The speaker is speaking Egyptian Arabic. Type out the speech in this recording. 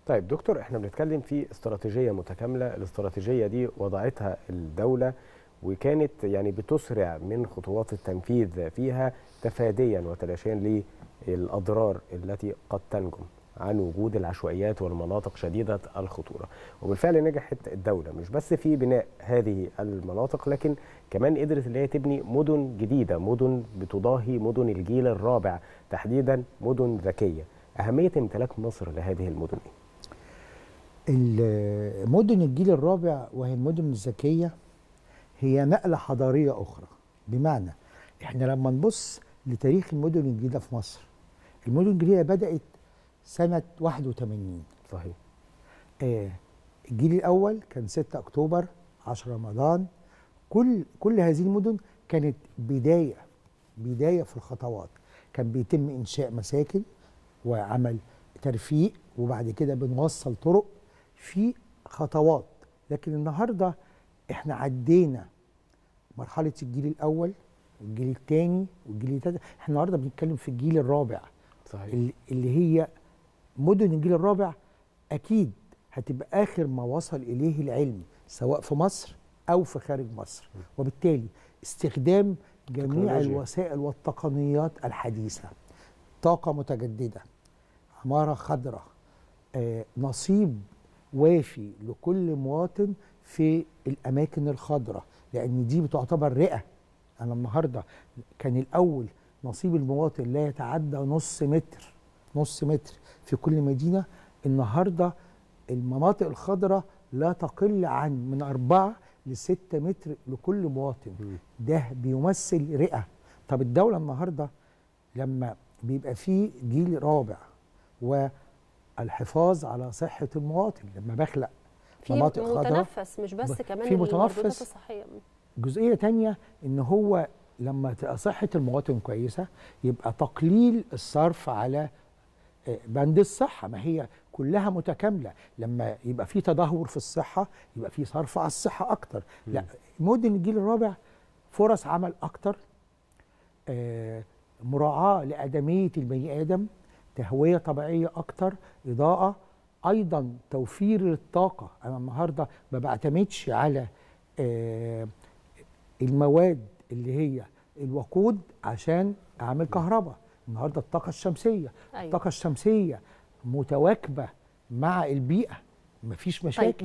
طيب دكتور احنا بنتكلم في استراتيجيه متكامله الاستراتيجيه دي وضعتها الدوله وكانت يعني بتسرع من خطوات التنفيذ فيها تفاديا وتلاشيا للاضرار التي قد تنجم عن وجود العشوائيات والمناطق شديده الخطوره وبالفعل نجحت الدوله مش بس في بناء هذه المناطق لكن كمان قدرت ان هي تبني مدن جديده مدن بتضاهي مدن الجيل الرابع تحديدا مدن ذكيه اهميه امتلاك مصر لهذه المدن ايه مدن الجيل الرابع وهي المدن الذكيه هي نقله حضاريه اخرى بمعنى احنا لما نبص لتاريخ المدن الجديده في مصر المدن الجديده بدات سنه 81 صحيح آه الجيل الاول كان 6 اكتوبر 10 رمضان كل كل هذه المدن كانت بدايه بدايه في الخطوات كان بيتم انشاء مساكن وعمل ترفيق وبعد كده بنوصل طرق في خطوات لكن النهارده احنا عدينا مرحله الجيل الاول والجيل الثاني والجيل الثالث احنا النهارده بنتكلم في الجيل الرابع صحيح اللي- اللي هي مدن الجيل الرابع اكيد هتبقى اخر ما وصل اليه العلم سواء في مصر او في خارج مصر وبالتالي استخدام جميع تكنولوجيا. الوسائل والتقنيات الحديثه طاقه متجدده عماره خضراء آه، نصيب وافي لكل مواطن في الاماكن الخضراء لان دي بتعتبر رئه انا النهارده كان الاول نصيب المواطن لا يتعدى نص متر نص متر في كل مدينه النهارده المناطق الخضراء لا تقل عن من أربعة لستة متر لكل مواطن ده بيمثل رئة طب الدولة النهاردة لما بيبقى فيه جيل رابع والحفاظ على صحة المواطن لما بخلق في مناطق خضراء متنفس مش بس ب- كمان في المردودات متنفس. الصحيه جزئية تانية ان هو لما تبقى صحة المواطن كويسة يبقى تقليل الصرف على آه، بند الصحة ما هي كلها متكاملة لما يبقى في تدهور في الصحة يبقى في صرف على الصحة أكتر لا مدن الجيل الرابع فرص عمل أكتر آه، مراعاة لأدمية البني آدم تهوية طبيعية أكتر إضاءة أيضا توفير الطاقة أنا النهاردة ما بعتمدش على آه، المواد اللي هي الوقود عشان أعمل كهرباء النهاردة الطاقة الشمسية أيوة. الطاقة الشمسية متواكبة مع البيئة مفيش مشاكل